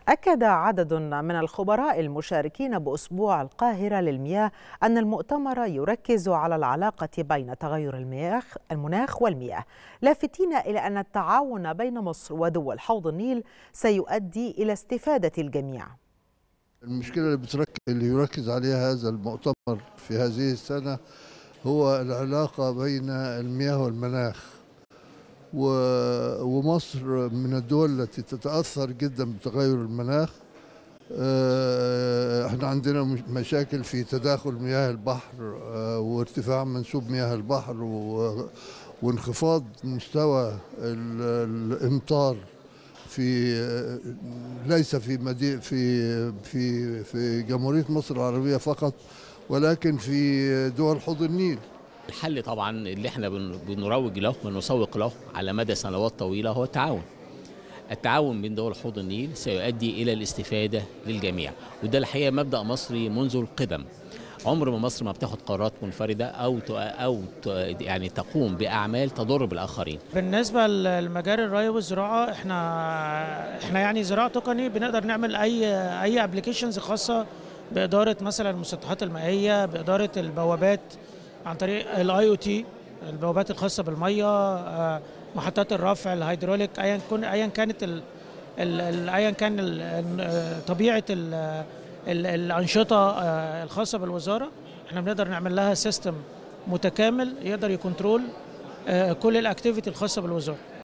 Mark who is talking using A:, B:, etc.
A: أكد عدد من الخبراء المشاركين بأسبوع القاهرة للمياه أن المؤتمر يركز على العلاقة بين تغير المياه المناخ والمياه لافتين إلى أن التعاون بين مصر ودول حوض النيل سيؤدي إلى استفادة الجميع
B: المشكلة اللي, بتركز اللي يركز عليها هذا المؤتمر في هذه السنة هو العلاقة بين المياه والمناخ ومصر من الدول التي تتأثر جدا بتغير المناخ احنا عندنا مشاكل في تداخل مياه البحر وارتفاع منسوب مياه البحر وانخفاض مستوى الامطار في ليس في مدينة في في في جمهورية مصر العربية فقط ولكن في دول حوض النيل
C: الحل طبعا اللي احنا بنروج له ونسوق له على مدى سنوات طويله هو التعاون. التعاون بين دول حوض النيل سيؤدي الى الاستفاده للجميع وده الحقيقه مبدا مصري منذ القدم. عمر ما مصر ما بتاخد قرارات منفرده او او يعني تقوم باعمال تضر بالاخرين.
D: بالنسبه لمجال الري والزراعه احنا احنا يعني زراعه تقني بنقدر نعمل اي اي ابلكيشنز خاصه باداره مثلا المسطحات المائيه باداره البوابات عن طريق الاي او تي البوابات الخاصه بالميه محطات الرفع الهيدروليك ايا كن ايا كانت ايا كان ال طبيعه ال ال الانشطه الخاصه بالوزاره احنا بنقدر نعمل لها سيستم متكامل يقدر يكنترول كل الاكتيفيتي الخاصه بالوزاره